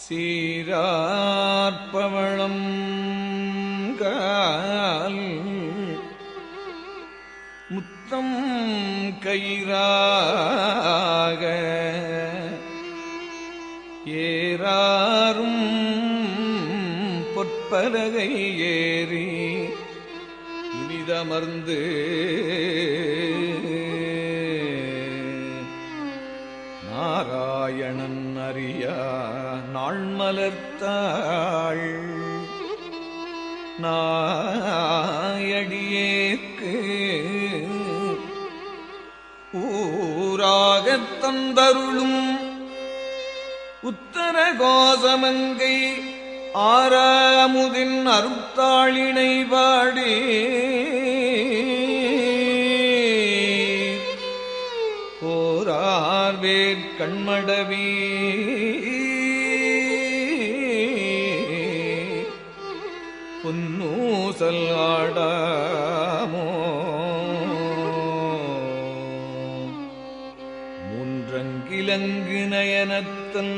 சீரார்பவளம் கால் முத்தம் கயிறாக ஏறாரும் பொற்பலகை ஏறி இனிதமர்ந்து நாராயணன் அறியா நாள் மலர்த்தாள் நாயடியேற்கு ஊராகத் தந்தருளும் உத்தர கோசமங்கை ஆறாமுதின் அருத்தாளினை பாடி போரார்வேற் கண்மடவி புன்னூசல் ஆடாமோ மூன்றங்கிலங்கு நயனத்தன்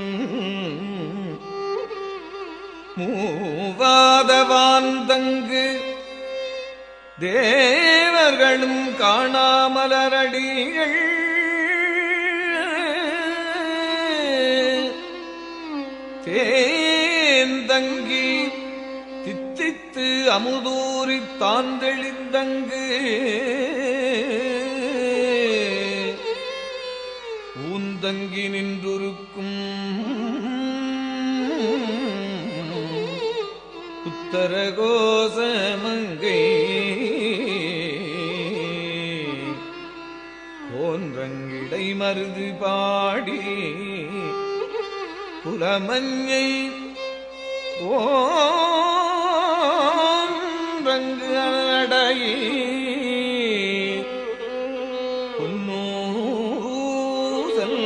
மூவாதவாந்தங்கு தேவர்களும் காணாமலரடிகள் தேந்தங்கி தித்தித்து அமுதூரி தாந்தெளிந்தங்கு ஊந்தங்கி நின்றுருக்கும் உத்தரகோசமங்கை கோன்றங்கிடை மருது பாடி புலமஞ்சை ஓன்றங்கு அடையே பொன்னூசல்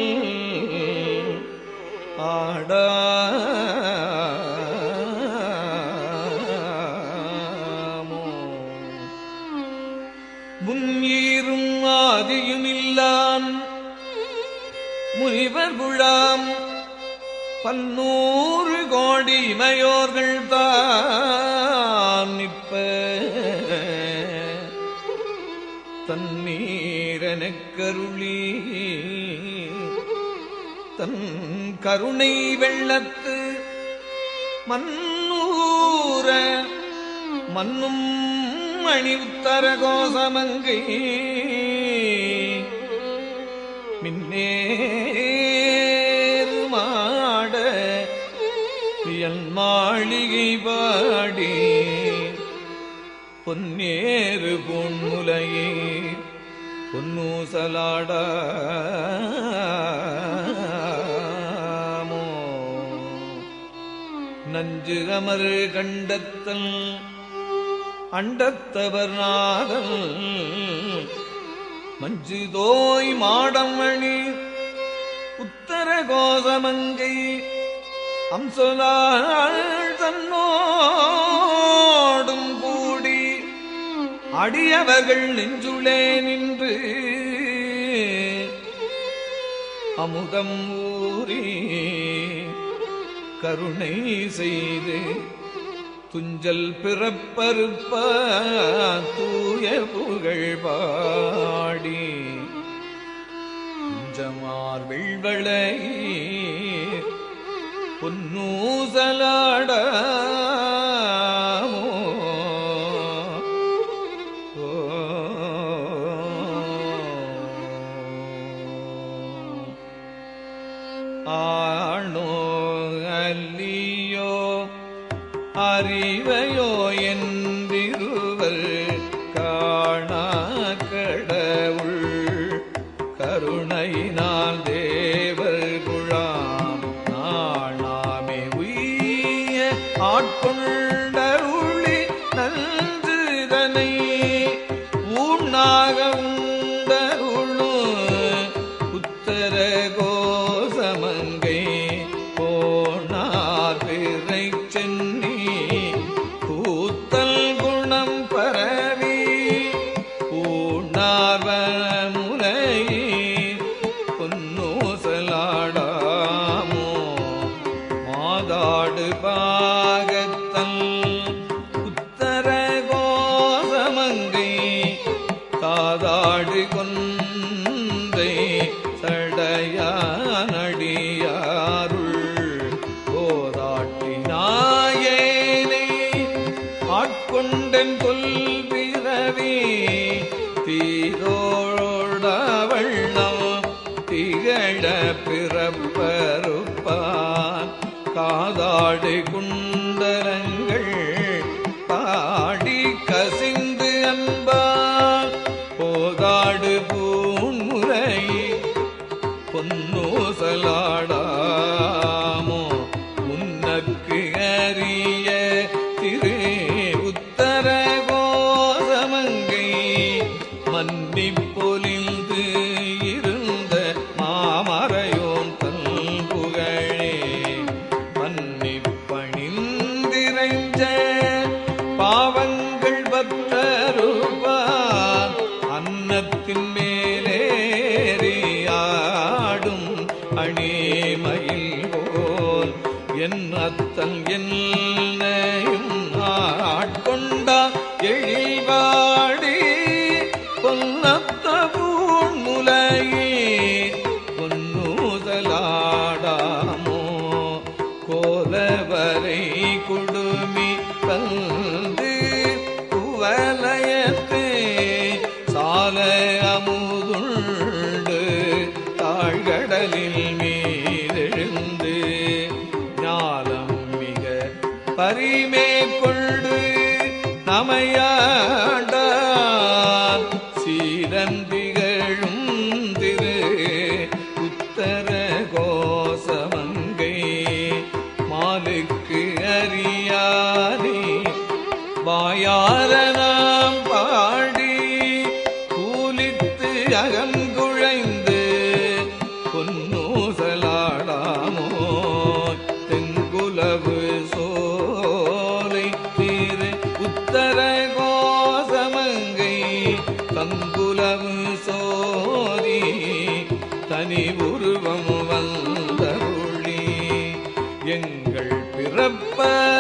ஆடாமோ முன்னீரும் ஆதியுமில்லான் முனிவர் குழாம் பன்னூறு கோடி இமையோர்கள் தான் நிற்ப தண்ணீரனக் கருளி தன் கருணை வெள்ளத்து மன்னூர மன்னும் மணி உத்தர கோசமங்கை மின்னேறு மாட பியல் மாளிகை பாடி பொன்னேறு பொன்முலையே பொன்னூசலாடாமோ நஞ்சு அமர் கண்டத்தல் அண்டத்தவர் நாதல் மஞ்சு தோய் மாடமணி உத்தர கோசமங்கை அம்சொலாள் தன்னோடும் கூடி அடியவர்கள் நெஞ்சுளே நின்று அமுதம் ஊறி கருணை செய்து துஞ்சல் பிறப்பருப்ப தூய புகழ் பாடி குஞ்சமார் வெள்வளை பொன்னூசலாடாமோ ஓ. ஆணோ அல்லியோ அறிவையோ என்றிருவர் காணா கடவுள் கருணையினால் தேவர் குழாம் நாணாமே உய்ய ஆட்கொண்டருளி நன்றுதனை ஊனாக உண்டருளு உத்தர கோசமங்கை போனார் பிறை சென்னி பூ காதாடு பாகத்தன் உத்தர கோசமங்கை காதாடு கொன்றை சடையானடியாருள் போதாட்டி நாயேனை ஆட்கொண்டன் கொல்விரவி தீரோடவண்ணம் திகழ பிறப்பருப்பான் காதாடு குண்டலங்கள் பாடி கசிந்து அன்பால் போதாடு பூன்முறை பொன்னூசலாடாமோ உன்னக்கு அறிய திரு உத்தர கோசமங்கை மன்னி பொலிந்து இருந்த மாமரையோன் தன் புகழே மன்னி பணிந்திரைஞ்ச பாவங்கள் பற்றருப்பான் அன்னத்தின் மேலேறியாடும் அணிமயில் போல் என் அத்தன் என்னையும் ஆட்கொண்டா எழில்வாடி பொன்னத்த பூண்முலையே பொன்னூதலாடாமோ கோலவரை குடுமி வந்து குவலயத்தே சால அமுதுண்டு தாழ்கடலில் மீதெழுந்து ஞாலம் மிக பரிமே கொண்டு நமையாண்டான் சீரன் திகழும் திரு உத்தர கோசமங்கை மாலுக்கு அறியாதே வாயார நாம் பாடி கூலித்து அகங்குழைந்து பொன்னூசலாடாமோ தென்குலவு சோலை திரு உத்தர கோசமங்கை தங்குலவு சோதி தனி உருவம் வந்தருளி எங்கள் பிறப்ப